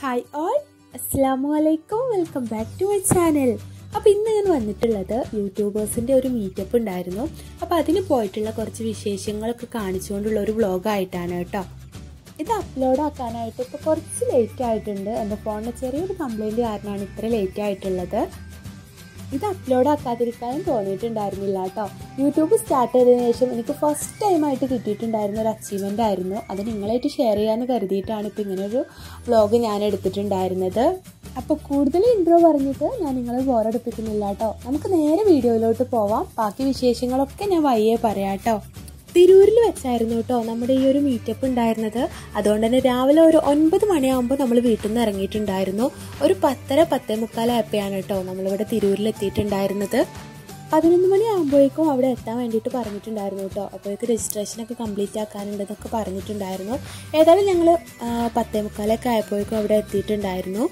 hi all അസ്സാം വലൈക്കും welcome back to my channel അപ്പോൾ ഇന്ന് ഞാൻ വന്നിട്ടുള്ളത് യൂട്യൂബേഴ്സിൻ്റെ ഒരു മീറ്റപ്പ് ഉണ്ടായിരുന്നു അപ്പോൾ അതിന് പോയിട്ടുള്ള കുറച്ച് വിശേഷങ്ങളൊക്കെ കാണിച്ചുകൊണ്ടുള്ള ഒരു വ്ളോഗായിട്ടാണ് കേട്ടോ ഇത് അപ്ലോഡ് ആക്കാനായിട്ട് ഇപ്പോൾ കുറച്ച് ലേറ്റ് ആയിട്ടുണ്ട് എൻ്റെ ഫോണിന് ചെറിയൊരു കംപ്ലൈൻറ്റ് കാരണമാണ് ഇത്ര ലേറ്റ് ആയിട്ടുള്ളത് ഇത് അപ്ലോഡ് ആക്കാതിരിക്കാനും തോന്നിയിട്ടുണ്ടായിരുന്നില്ല കേട്ടോ യൂട്യൂബ് സ്റ്റാർട്ട് ചെയ്തതിനു ശേഷം എനിക്ക് ഫസ്റ്റ് ടൈമായിട്ട് കിട്ടിയിട്ടുണ്ടായിരുന്ന ഒരു അച്ചീവ്മെൻ്റ് ആയിരുന്നു അത് നിങ്ങളായിട്ട് ഷെയർ ചെയ്യാമെന്ന് കരുതിയിട്ടാണ് ഇപ്പോൾ ഇങ്ങനൊരു വ്ളോഗ് ഞാൻ എടുത്തിട്ടുണ്ടായിരുന്നത് അപ്പോൾ കൂടുതൽ ഇൻട്രോ പറഞ്ഞിട്ട് ഞാൻ നിങ്ങളെ ബോറടിപ്പിക്കുന്നില്ല കേട്ടോ നമുക്ക് നേരെ വീഡിയോയിലോട്ട് പോവാം ബാക്കി വിശേഷങ്ങളൊക്കെ ഞാൻ വയ്യേ പറയാം കേട്ടോ തിരൂരിൽ വെച്ചായിരുന്നു കേട്ടോ നമ്മുടെ ഈ ഒരു മീറ്റപ്പ് ഉണ്ടായിരുന്നത് അതുകൊണ്ട് തന്നെ രാവിലെ ഒരു ഒൻപത് മണിയാകുമ്പോൾ നമ്മൾ വീട്ടിൽ നിന്ന് ഇറങ്ങിയിട്ടുണ്ടായിരുന്നു ഒരു പത്തര പത്തേ മുക്കാലായപ്പോഴാണ് കേട്ടോ നമ്മളിവിടെ തിരൂരിൽ എത്തിയിട്ടുണ്ടായിരുന്നത് പതിനൊന്ന് മണി ആകുമ്പോഴേക്കും അവിടെ എത്താൻ വേണ്ടിയിട്ട് പറഞ്ഞിട്ടുണ്ടായിരുന്നു കേട്ടോ അപ്പോഴേക്ക് രജിസ്ട്രേഷനൊക്കെ കംപ്ലീറ്റ് ആക്കാനുണ്ടെന്നൊക്കെ പറഞ്ഞിട്ടുണ്ടായിരുന്നു ഏതായാലും ഞങ്ങൾ പത്തേ മുക്കാലൊക്കെ ആയപ്പോഴേക്കും അവിടെ എത്തിയിട്ടുണ്ടായിരുന്നു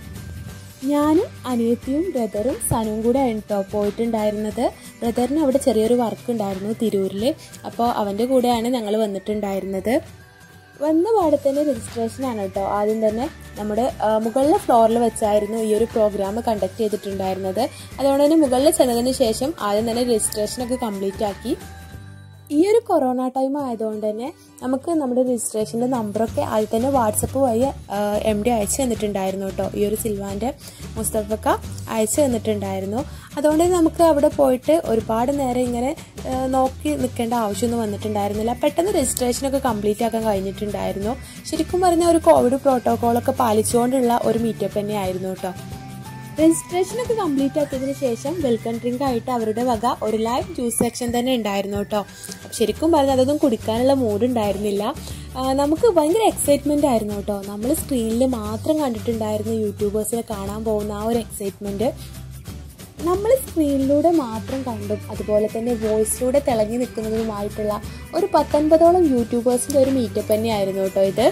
ഞാനും അനിയത്തിയും ബ്രദറും സനുവും കൂടെ ആണ് കേട്ടോ പോയിട്ടുണ്ടായിരുന്നത് ബ്രദറിന് അവിടെ ചെറിയൊരു വർക്ക് ഉണ്ടായിരുന്നു തിരൂരിൽ അപ്പോൾ അവൻ്റെ കൂടെയാണ് ഞങ്ങൾ വന്നിട്ടുണ്ടായിരുന്നത് വന്ന പാടെ തന്നെ രജിസ്ട്രേഷനാണ് കേട്ടോ ആദ്യം തന്നെ നമ്മുടെ മുകളിലെ ഫ്ലോറിൽ വെച്ചായിരുന്നു ഈ ഒരു പ്രോഗ്രാം കണ്ടക്ട് ചെയ്തിട്ടുണ്ടായിരുന്നത് അതുകൊണ്ട് തന്നെ മുകളിൽ ചെന്നതിന് ശേഷം ആദ്യം തന്നെ രജിസ്ട്രേഷനൊക്കെ കംപ്ലീറ്റ് ആക്കി ഈ ഒരു കൊറോണ ടൈം ആയതുകൊണ്ട് തന്നെ നമുക്ക് നമ്മുടെ രജിസ്ട്രേഷൻ്റെ നമ്പറൊക്കെ ആദ്യം തന്നെ വാട്സപ്പ് വഴി എം ഡി അയച്ചു തന്നിട്ടുണ്ടായിരുന്നു കേട്ടോ ഈ ഒരു സിൽവാൻ്റെ മുസ്തഫക്ക അയച്ചു തന്നിട്ടുണ്ടായിരുന്നു അതുകൊണ്ട് തന്നെ നമുക്ക് അവിടെ പോയിട്ട് ഒരുപാട് നേരം ഇങ്ങനെ നോക്കി നിൽക്കേണ്ട ആവശ്യമൊന്നും വന്നിട്ടുണ്ടായിരുന്നില്ല പെട്ടെന്ന് രജിസ്ട്രേഷനൊക്കെ കംപ്ലീറ്റ് ആക്കാൻ കഴിഞ്ഞിട്ടുണ്ടായിരുന്നു ശരിക്കും പറഞ്ഞാൽ ഒരു കോവിഡ് പ്രോട്ടോക്കോളൊക്കെ പാലിച്ചുകൊണ്ടുള്ള ഒരു മീറ്റപ്പ് തന്നെയായിരുന്നു കേട്ടോ രജിസ്ട്രേഷൻ ഒക്കെ കംപ്ലീറ്റ് ആക്കിയതിന് ശേഷം വെൽക്കം ഡ്രിങ്ക് ആയിട്ട് അവരുടെ വക ഒരു ലൈവ് ജ്യൂസ് സെക്ഷൻ തന്നെ ഉണ്ടായിരുന്നു കേട്ടോ ശരിക്കും പറഞ്ഞാൽ അതൊന്നും കുടിക്കാനുള്ള മൂഡ് ഉണ്ടായിരുന്നില്ല നമുക്ക് ഭയങ്കര എക്സൈറ്റ്മെന്റ് ആയിരുന്നു കേട്ടോ നമ്മൾ സ്ക്രീനിൽ മാത്രം കണ്ടിട്ടുണ്ടായിരുന്ന യൂട്യൂബേഴ്സിനെ കാണാൻ പോകുന്ന ആ ഒരു എക്സൈറ്റ്മെന്റ് നമ്മൾ സ്ക്രീനിലൂടെ മാത്രം കണ്ടും അതുപോലെ തന്നെ വോയിസിലൂടെ തിളങ്ങി നിൽക്കുന്നതുമായിട്ടുള്ള ഒരു പത്തൊൻപതോളം യൂട്യൂബേഴ്സിന്റെ ഒരു മീറ്റപ്പ് തന്നെയായിരുന്നു കേട്ടോ ഇത്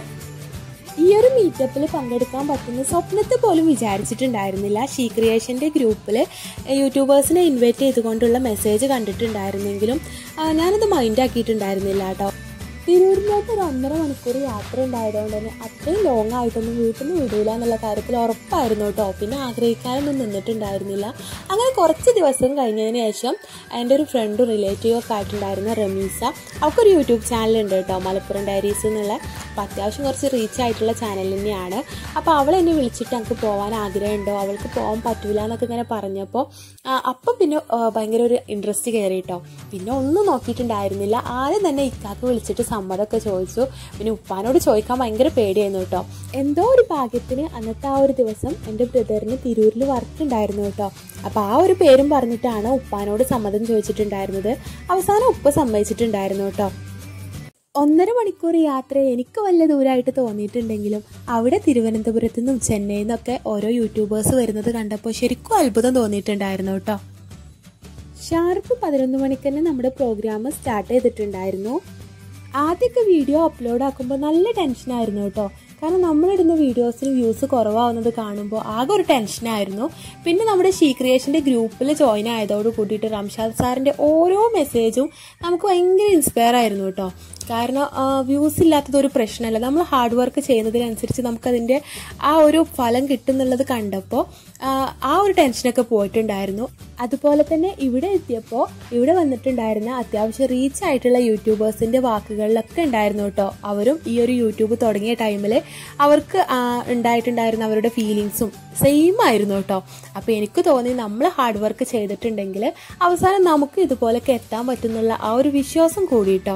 ഈ ഒരു മീറ്റപ്പിൽ പങ്കെടുക്കാൻ പറ്റുന്ന സ്വപ്നത്തെ പോലും വിചാരിച്ചിട്ടുണ്ടായിരുന്നില്ല ഷീ ക്രിയേഷൻ്റെ ഗ്രൂപ്പിൽ യൂട്യൂബേഴ്സിനെ ഇൻവൈറ്റ് ചെയ്തുകൊണ്ടുള്ള മെസ്സേജ് കണ്ടിട്ടുണ്ടായിരുന്നെങ്കിലും ഞാനത് മൈൻഡ് ആക്കിയിട്ടുണ്ടായിരുന്നില്ല കേട്ടോ തിരൂരിലോട്ട് ഒരു ഒന്നര മണിക്കൂർ യാത്ര ഉണ്ടായതുകൊണ്ട് തന്നെ അത്രയും ലോങ് ആയിട്ടൊന്നും വീട്ടിൽ നിന്ന് വിടൂല എന്നുള്ള കാര്യത്തിൽ ഉറപ്പായിരുന്നു കേട്ടോ പിന്നെ ആഗ്രഹിക്കാനൊന്നും നിന്നിട്ടുണ്ടായിരുന്നില്ല അങ്ങനെ കുറച്ച് ദിവസം കഴിഞ്ഞതിന് ശേഷം എൻ്റെ ഒരു ഫ്രണ്ടും റിലേറ്റീവും ഒക്കെ ആയിട്ടുണ്ടായിരുന്ന റമീസ അവൾക്കൊരു യൂട്യൂബ് ചാനലുണ്ട് കേട്ടോ മലപ്പുറം ഡയറീസ് എന്നുള്ള അപ്പോൾ അത്യാവശ്യം കുറച്ച് റീച്ച് ആയിട്ടുള്ള ചാനൽ തന്നെയാണ് അപ്പോൾ അവൾ എന്നെ വിളിച്ചിട്ട് എനിക്ക് പോകാൻ ആഗ്രഹമുണ്ടോ അവൾക്ക് പോകാൻ പറ്റൂല എന്നൊക്കെ ഇങ്ങനെ പറഞ്ഞപ്പോൾ അപ്പം പിന്നെ ഭയങ്കര ഒരു ഇൻട്രസ്റ്റ് കയറി കേട്ടോ പിന്നെ ഒന്നും നോക്കിയിട്ടുണ്ടായിരുന്നില്ല ആദ്യം തന്നെ ഇക്കാക്ക് വിളിച്ചിട്ട് സമ്മതമൊക്കെ ചോദിച്ചു പിന്നെ ഉപ്പാനോട് ചോദിക്കാൻ ഭയങ്കര പേടിയായിരുന്നു കേട്ടോ എന്തോ ഒരു ഭാഗ്യത്തിന് അന്നത്തെ ആ ഒരു ദിവസം എൻ്റെ ബ്രദറിന് തിരൂരിൽ വർക്ക് ഉണ്ടായിരുന്നു കേട്ടോ അപ്പോൾ ആ ഒരു പേരും പറഞ്ഞിട്ടാണ് ഉപ്പാനോട് സമ്മതം ചോദിച്ചിട്ടുണ്ടായിരുന്നത് അവസാനം ഉപ്പ സമ്മതിച്ചിട്ടുണ്ടായിരുന്നു കേട്ടോ ഒന്നര മണിക്കൂർ യാത്ര എനിക്ക് വലിയ ദൂരമായിട്ട് തോന്നിയിട്ടുണ്ടെങ്കിലും അവിടെ തിരുവനന്തപുരത്തു നിന്നും ചെന്നൈയിൽ നിന്നൊക്കെ ഓരോ യൂട്യൂബേഴ്സ് വരുന്നത് കണ്ടപ്പോൾ ശരിക്കും അത്ഭുതം തോന്നിയിട്ടുണ്ടായിരുന്നു കേട്ടോ ഷാർപ്പ് പതിനൊന്ന് മണിക്ക് തന്നെ നമ്മുടെ പ്രോഗ്രാം സ്റ്റാർട്ട് ചെയ്തിട്ടുണ്ടായിരുന്നു ആദ്യമൊക്കെ വീഡിയോ അപ്ലോഡ് ആക്കുമ്പോൾ നല്ല ടെൻഷനായിരുന്നു കേട്ടോ കാരണം നമ്മളിടുന്ന വീഡിയോസിൽ വ്യൂസ് കുറവാകുന്നത് കാണുമ്പോൾ ആകെ ഒരു ടെൻഷനായിരുന്നു പിന്നെ നമ്മുടെ ഷീ ക്രിയേഷൻ്റെ ഗ്രൂപ്പിൽ ജോയിൻ ആയതോട് കൂടിയിട്ട് റംഷാദ് സാറിൻ്റെ ഓരോ മെസ്സേജും നമുക്ക് ഭയങ്കര ഇൻസ്പയർ ആയിരുന്നു കേട്ടോ കാരണം വ്യൂസ് ഇല്ലാത്തത് ഒരു പ്രശ്നമല്ല നമ്മൾ ഹാർഡ് വർക്ക് ചെയ്യുന്നതിനനുസരിച്ച് നമുക്കതിൻ്റെ ആ ഒരു ഫലം കിട്ടുന്നുള്ളത് കണ്ടപ്പോൾ ആ ഒരു ടെൻഷനൊക്കെ പോയിട്ടുണ്ടായിരുന്നു അതുപോലെ തന്നെ ഇവിടെ എത്തിയപ്പോൾ ഇവിടെ വന്നിട്ടുണ്ടായിരുന്ന അത്യാവശ്യം റീച്ച് ആയിട്ടുള്ള യൂട്യൂബേഴ്സിൻ്റെ വാക്കുകളിലൊക്കെ ഉണ്ടായിരുന്നു കേട്ടോ അവരും ഈ ഒരു യൂട്യൂബ് തുടങ്ങിയ ടൈമിൽ അവർക്ക് ഉണ്ടായിട്ടുണ്ടായിരുന്ന അവരുടെ ഫീലിങ്സും സെയിം ആയിരുന്നു കേട്ടോ അപ്പോൾ എനിക്ക് തോന്നി നമ്മൾ ഹാർഡ് വർക്ക് ചെയ്തിട്ടുണ്ടെങ്കിൽ അവസാനം നമുക്ക് ഇതുപോലൊക്കെ എത്താൻ പറ്റുന്നുള്ള ആ ഒരു വിശ്വാസം കൂടി കേട്ടോ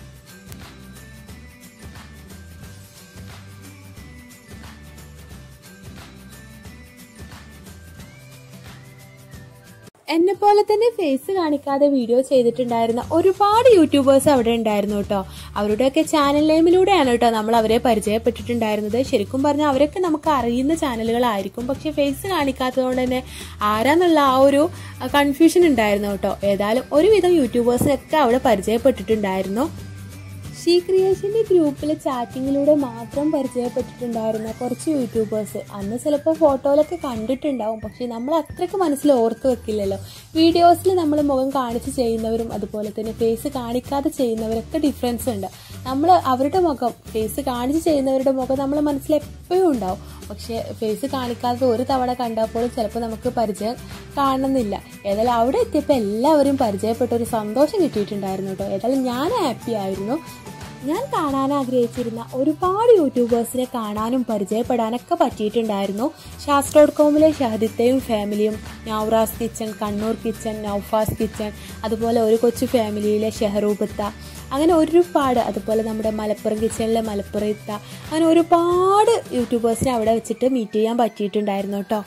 എന്നെ പോലെ തന്നെ ഫേസ് കാണിക്കാതെ വീഡിയോ ചെയ്തിട്ടുണ്ടായിരുന്ന ഒരുപാട് യൂട്യൂബേഴ്സ് അവിടെ ഉണ്ടായിരുന്നു കേട്ടോ അവരുടെയൊക്കെ ചാനൽ നെയിമിലൂടെയാണ് കേട്ടോ നമ്മൾ അവരെ പരിചയപ്പെട്ടിട്ടുണ്ടായിരുന്നത് ശരിക്കും പറഞ്ഞാൽ അവരൊക്കെ നമുക്ക് അറിയുന്ന ചാനലുകളായിരിക്കും പക്ഷെ ഫേസ് കാണിക്കാത്തതുകൊണ്ട് തന്നെ ആരാന്നുള്ള ആ ഒരു കൺഫ്യൂഷൻ ഉണ്ടായിരുന്നു കേട്ടോ ഏതായാലും ഒരുവിധം യൂട്യൂബേഴ്സിനൊക്കെ അവിടെ പരിചയപ്പെട്ടിട്ടുണ്ടായിരുന്നു ഷീ ക്രിയേഷൻ്റെ ഗ്രൂപ്പിൽ ചാറ്റിങ്ങിലൂടെ മാത്രം പരിചയപ്പെട്ടിട്ടുണ്ടായിരുന്ന കുറച്ച് യൂട്യൂബേഴ്സ് അന്ന് ചിലപ്പോൾ ഫോട്ടോയിലൊക്കെ കണ്ടിട്ടുണ്ടാവും പക്ഷേ നമ്മൾ അത്രയ്ക്ക് മനസ്സിൽ ഓർത്ത് വെക്കില്ലല്ലോ വീഡിയോസിൽ നമ്മൾ മുഖം കാണിച്ച് ചെയ്യുന്നവരും അതുപോലെ തന്നെ ഫേസ് കാണിക്കാതെ ചെയ്യുന്നവരൊക്കെ ഡിഫറൻസ് ഉണ്ട് നമ്മൾ അവരുടെ മുഖം ഫേസ് കാണിച്ച് ചെയ്യുന്നവരുടെ മുഖം നമ്മളെ മനസ്സിൽ എപ്പോഴും ഉണ്ടാവും പക്ഷേ ഫേസ് കാണിക്കാതെ ഒരു തവണ കണ്ടപ്പോഴും ചിലപ്പോൾ നമുക്ക് പരിചയം കാണുന്നില്ല ഏതായാലും അവിടെ എത്തിയപ്പോൾ എല്ലാവരും പരിചയപ്പെട്ട ഒരു സന്തോഷം കിട്ടിയിട്ടുണ്ടായിരുന്നു കേട്ടോ ഏതായാലും ഞാൻ ഹാപ്പി ആയിരുന്നു ഞാൻ കാണാൻ ആഗ്രഹിച്ചിരുന്ന ഒരുപാട് യൂട്യൂബേഴ്സിനെ കാണാനും പരിചയപ്പെടാനൊക്കെ പറ്റിയിട്ടുണ്ടായിരുന്നു ശാസ്ത്ര ഡോട്ട് കോമിലെ ഷഹദിത്തയും ഫാമിലിയും Nauras kitchen Kannur kitchen Naufas kitchen അതുപോലെ ഒരു കൊച്ചു ഫാമിലിയിലെ ഷെഹറൂബത്ത അങ്ങനെ ഒരുപാട് അതുപോലെ നമ്മുടെ മലപ്പുറം കിച്ചണിലെ മലപ്പുറത്ത അങ്ങനെ ഒരുപാട് യൂട്യൂബേഴ്സിനെ അവിടെ വെച്ചിട്ട് മീറ്റ് ചെയ്യാൻ പറ്റിയിട്ടുണ്ടായിരുന്നു കേട്ടോ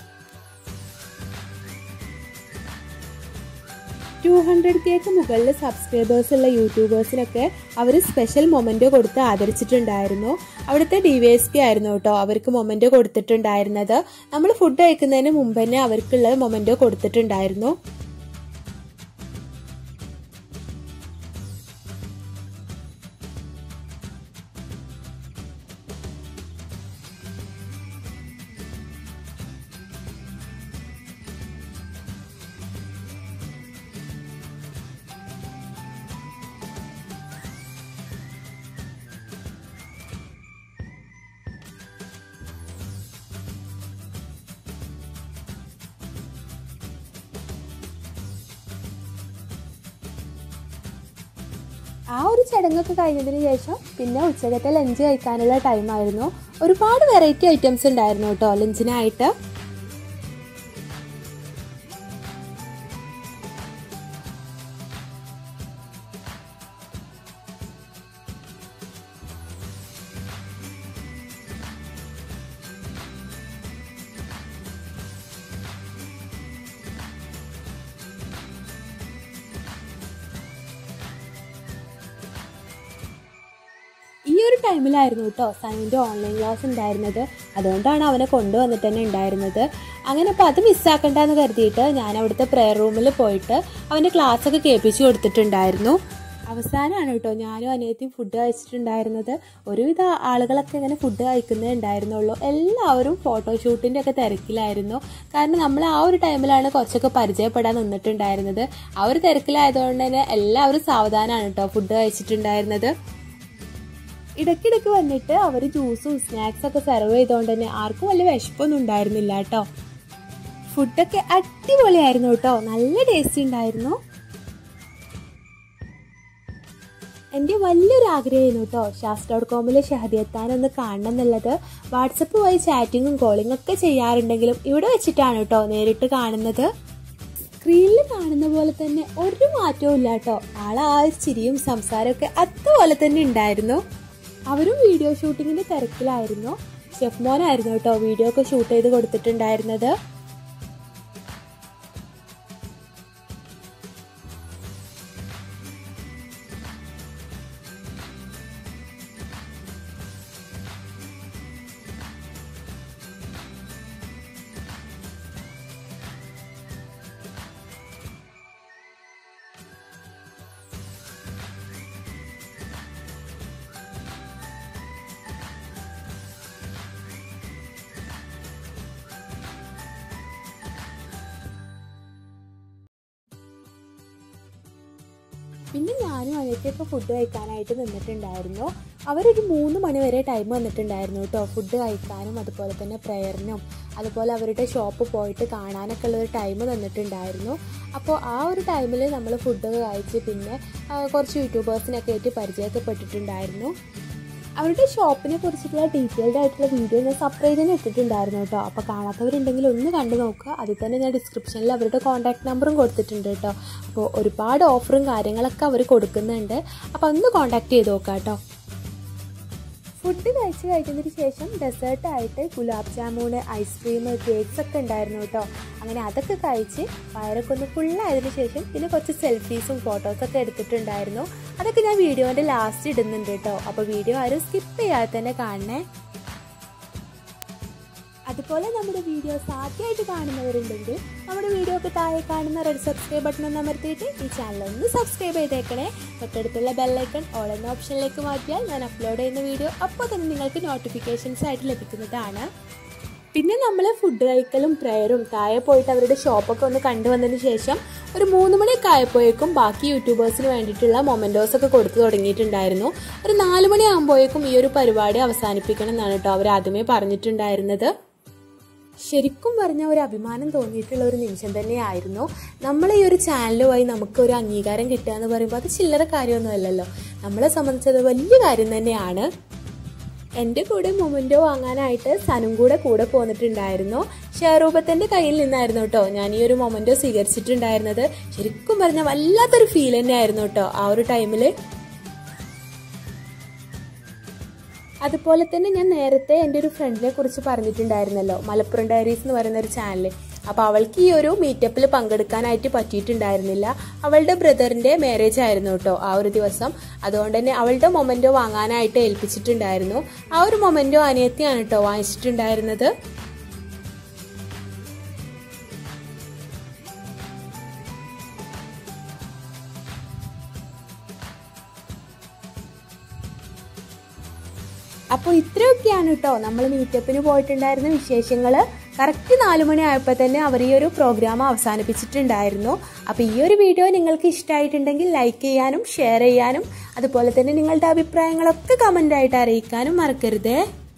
ടു ഹൺഡ്രഡ് കേക്ക് മുകളിൽ സബ്സ്ക്രൈബേഴ്സ് ഉള്ള യൂട്യൂബേഴ്സിനൊക്കെ അവർ സ്പെഷ്യൽ മൊമെൻറ്റോ കൊടുത്ത് ആദരിച്ചിട്ടുണ്ടായിരുന്നു അവിടുത്തെ ഡി വൈ എസ് പി ആയിരുന്നു കേട്ടോ അവർക്ക് മൊമെൻറ്റോ കൊടുത്തിട്ടുണ്ടായിരുന്നത് നമ്മൾ ഫുഡ് കഴിക്കുന്നതിന് മുമ്പ് തന്നെ അവർക്കുള്ള മൊമെൻറ്റോ കൊടുത്തിട്ടുണ്ടായിരുന്നു ആ ഒരു ചടങ്ങൊക്കെ കഴിഞ്ഞതിന് ശേഷം പിന്നെ ഉച്ചകത്തെ ലഞ്ച് കഴിക്കാനുള്ള ടൈമായിരുന്നു ഒരുപാട് വെറൈറ്റി ഐറ്റംസ് ഉണ്ടായിരുന്നു കേട്ടോ ലഞ്ചിനായിട്ട് ഈ ഒരു ടൈമിലായിരുന്നു കേട്ടോ സനുവിൻ്റെ ഓൺലൈൻ ക്ലാസ് ഉണ്ടായിരുന്നത് അതുകൊണ്ടാണ് അവനെ കൊണ്ടുവന്നിട്ട് തന്നെ ഉണ്ടായിരുന്നത് അങ്ങനെ അപ്പോൾ അത് മിസ്സാക്കണ്ടെന്ന് കരുതിയിട്ട് ഞാൻ അവിടുത്തെ പ്രെയർ റൂമിൽ പോയിട്ട് അവൻ്റെ ക്ലാസ്സൊക്കെ കേൾപ്പിച്ചു കൊടുത്തിട്ടുണ്ടായിരുന്നു അവസാനമാണ് കേട്ടോ ഞാനും അനിയത്തിയും ഫുഡ് കഴിച്ചിട്ടുണ്ടായിരുന്നത് ഒരുവിധ ആളുകളൊക്കെ ഇങ്ങനെ ഫുഡ് കഴിക്കുന്നേ ഉണ്ടായിരുന്നുള്ളൂ എല്ലാവരും ഫോട്ടോഷൂട്ടിൻ്റെ ഒക്കെ തിരക്കിലായിരുന്നു കാരണം നമ്മൾ ആ ഒരു ടൈമിലാണ് കുറച്ചൊക്കെ പരിചയപ്പെടാൻ നിന്നിട്ടുണ്ടായിരുന്നത് ആ ഒരു തിരക്കിലായതുകൊണ്ട് തന്നെ എല്ലാവരും സാവധാനമാണ് കേട്ടോ ഫുഡ് കഴിച്ചിട്ടുണ്ടായിരുന്നത് ഇടയ്ക്കിടയ്ക്ക് വന്നിട്ട് അവർ ജ്യൂസും സ്നാക്സ് ഒക്കെ സെർവ് ചെയ്തുകൊണ്ട് തന്നെ ആർക്കും വലിയ വിശപ്പൊന്നും ഉണ്ടായിരുന്നില്ല കേട്ടോ ഫുഡൊക്കെ അടിപൊളിയായിരുന്നു കേട്ടോ നല്ല ടേസ്റ്റ് ഉണ്ടായിരുന്നു എൻ്റെ വലിയൊരു ആഗ്രഹമായിരുന്നു കേട്ടോ ശാസ്ത്ര ഡോട്ട് കോമിലെ ഷഹദിയത്താൻ ഒന്ന് കാണണം എന്നുള്ളത് വാട്സപ്പ് വഴി ചാറ്റിങ്ങും കോളിംഗ് ഒക്കെ ചെയ്യാറുണ്ടെങ്കിലും ഇവിടെ വെച്ചിട്ടാണ് കേട്ടോ നേരിട്ട് കാണുന്നത് സ്ക്രീനിൽ കാണുന്ന പോലെ തന്നെ ഒരു മാറ്റവും ഇല്ല കേട്ടോ ആളെ ആ ഒരു ചിരിയും സംസാരമൊക്കെ അതുപോലെ തന്നെ ഉണ്ടായിരുന്നു അവരും വീഡിയോ ഷൂട്ടിങ്ങിന്റെ തിരക്കിലായിരുന്നു ഷെഫ് മോനായിരുന്നു കേട്ടോ വീഡിയോ ഒക്കെ ഷൂട്ട് ചെയ്ത് കൊടുത്തിട്ടുണ്ടായിരുന്നത് പിന്നെ ഞാനും അനിയത്തിയൊക്കെ ഫുഡ് കഴിക്കാനായിട്ട് നിന്നിട്ടുണ്ടായിരുന്നു അവരൊരു മൂന്ന് മണി വരെ ടൈം വന്നിട്ടുണ്ടായിരുന്നു കേട്ടോ ഫുഡ് കഴിക്കാനും അതുപോലെ തന്നെ പ്രെയറിനും അതുപോലെ അവരുടെ ഷോപ്പ് പോയിട്ട് കാണാനൊക്കെ ഉള്ള ഒരു ടൈം തന്നിട്ടുണ്ടായിരുന്നു അപ്പോൾ ആ ഒരു ടൈമിൽ നമ്മൾ ഫുഡൊക്കെ കഴിച്ച് പിന്നെ ആ, കുറച്ച് യൂട്യൂബേഴ്സിനൊക്കെ ആയിട്ട് പരിചയപ്പെട്ടിട്ടുണ്ടായിരുന്നു അവരുടെ ഷോപ്പിനെ കുറിച്ചിട്ടുള്ള ഡീറ്റെയിൽഡ് ആയിട്ടുള്ള വീഡിയോ ഞാൻ സെപ്പറേറ്റ് തന്നെ ഇട്ടിട്ടുണ്ടായിരുന്നു കേട്ടോ അപ്പോൾ കാണാത്തവരുണ്ടെങ്കിൽ ഒന്ന് കണ്ടു നോക്കുക അതിൽ തന്നെ ഞാൻ ഡിസ്ക്രിപ്ഷനിൽ അവരുടെ കോൺടാക്ട് നമ്പറും കൊടുത്തിട്ടുണ്ട് കേട്ടോ അപ്പോൾ ഒരുപാട് ഓഫറും കാര്യങ്ങളൊക്കെ അവർ കൊടുക്കുന്നുണ്ട് അപ്പോൾ ഒന്ന് കോൺടാക്ട് ചെയ്ത് നോക്കാം കേട്ടോ ഫുഡ് കഴിച്ച് കഴിഞ്ഞതിന് ശേഷം ഡെസേർട്ടായിട്ട് ഗുലാബ് ജാമുന് ഐസ്ക്രീം കേക്ക്സ് ഒക്കെ ഉണ്ടായിരുന്നു കേട്ടോ അങ്ങനെ അതൊക്കെ കഴിച്ച് വയറൊക്കെ ഒന്ന് ഫുള്ളായതിനു ശേഷം പിന്നെ കുറച്ച് സെൽഫീസും ഫോട്ടോസൊക്കെ എടുത്തിട്ടുണ്ടായിരുന്നു അതൊക്കെ ഞാൻ വീഡിയോൻ്റെ ലാസ്റ്റ് ഇടുന്നുണ്ട് കേട്ടോ അപ്പോൾ വീഡിയോ ആരും സ്കിപ്പ് ചെയ്യാതെ തന്നെ കാണണേ അതുപോലെ നമ്മുടെ വീഡിയോസ് ആദ്യമായിട്ട് കാണുന്നവരുണ്ടെങ്കിൽ നമ്മുടെ വീഡിയോക്ക് താഴെ കാണുന്ന റെഡ് സബ്സ്ക്രൈബ് ബട്ടൺ ഒന്ന് അമർത്തിയിട്ട് ഈ ചാനൽ ഒന്ന് സബ്സ്ക്രൈബ് ചെയ്തേക്കണേ തൊട്ടടുത്തുള്ള ബെല്ലൈക്കൺ ഓൾ എന്ന ഓപ്ഷനിലേക്ക് മാറ്റിയാൽ ഞാൻ അപ്ലോഡ് ചെയ്യുന്ന വീഡിയോ അപ്പോൾ തന്നെ നിങ്ങൾക്ക് നോട്ടിഫിക്കേഷൻസ് ആയിട്ട് ലഭിക്കുന്നതാണ് പിന്നെ നമ്മൾ ഫുഡ് കഴിക്കലും പ്രെയറും താഴെ പോയിട്ട് അവരുടെ ഷോപ്പൊക്കെ ഒന്ന് കണ്ടുവന്നതിന് ശേഷം ഒരു മൂന്ന് മണിയൊക്കെ ആയപ്പോഴേക്കും ബാക്കി യൂട്യൂബേഴ്സിന് വേണ്ടിയിട്ടുള്ള മൊമെൻറ്റോസ് ഒക്കെ കൊടുത്തു തുടങ്ങിയിട്ടുണ്ടായിരുന്നു ഒരു നാല് മണി ആകുമ്പോഴേക്കും ഈ ഒരു പരിപാടി അവസാനിപ്പിക്കണം എന്നാണ് കേട്ടോ അവർ ആദ്യമേ പറഞ്ഞിട്ടുണ്ടായിരുന്നത് ശരിക്കും പറഞ്ഞ ഒരു അഭിമാനം തോന്നിയിട്ടുള്ള ഒരു നിമിഷം തന്നെയായിരുന്നു നമ്മൾ ഈ ഒരു ചാനലുമായി നമുക്ക് ഒരു അംഗീകാരം കിട്ടുക എന്ന് പറയുമ്പോൾ അത് ചില്ലറ കാര്യമൊന്നുമല്ലല്ലോ നമ്മളെ സംബന്ധിച്ചത് വലിയ കാര്യം തന്നെയാണ് എൻ്റെ കൂടെ മൊമെൻറ്റോ വാങ്ങാനായിട്ട് സനും കൂടെ കൂടെ പോന്നിട്ടുണ്ടായിരുന്നു ഷെയറൂപത്തിൻ്റെ കയ്യിൽ നിന്നായിരുന്നു കേട്ടോ ഞാൻ ഈ ഒരു മൊമെൻറ്റോ സ്വീകരിച്ചിട്ടുണ്ടായിരുന്നത് ശരിക്കും പറഞ്ഞാൽ വല്ലാത്തൊരു ഫീൽ തന്നെയായിരുന്നു കേട്ടോ ആ ഒരു ടൈമിൽ അതുപോലെ തന്നെ ഞാൻ നേരത്തെ എൻ്റെ ഒരു ഫ്രണ്ടിനെ കുറിച്ച് പറഞ്ഞിട്ടുണ്ടായിരുന്നല്ലോ മലപ്പുറം ഡയറീസ് എന്ന് പറയുന്ന ഒരു ചാനൽ അപ്പോൾ അവൾക്ക് ഈ ഒരു മീറ്റപ്പിൽ പങ്കെടുക്കാനായിട്ട് പറ്റിയിട്ടുണ്ടായിരുന്നില്ല അവളുടെ ബ്രദറിൻ്റെ മാരേജ് ആയിരുന്നു കേട്ടോ ആ ഒരു ദിവസം അതുകൊണ്ട് തന്നെ അവളുടെ മൊമെൻറ്റോ വാങ്ങാനായിട്ട് ഏൽപ്പിച്ചിട്ടുണ്ടായിരുന്നു ആ ഒരു മൊമെൻറ്റോ അനിയത്തിയാണ് കേട്ടോ വാങ്ങിച്ചിട്ടുണ്ടായിരുന്നത് അപ്പോൾ ഇത്രയൊക്കെയാണ് കേട്ടോ നമ്മൾ മീറ്റപ്പിന് പോയിട്ടുണ്ടായിരുന്ന വിശേഷങ്ങൾ കറക്റ്റ് നാല് മണി ആയപ്പോൾ തന്നെ അവർ ഈ ഒരു പ്രോഗ്രാം അവസാനിപ്പിച്ചിട്ടുണ്ടായിരുന്നു അപ്പോൾ ഈ ഒരു വീഡിയോ നിങ്ങൾക്ക് ഇഷ്ടമായിട്ടുണ്ടെങ്കിൽ ലൈക്ക് ചെയ്യാനും ഷെയർ ചെയ്യാനും അതുപോലെ തന്നെ നിങ്ങളുടെ അഭിപ്രായങ്ങളൊക്കെ കമൻ്റായിട്ട് അറിയിക്കാനും മറക്കരുതേ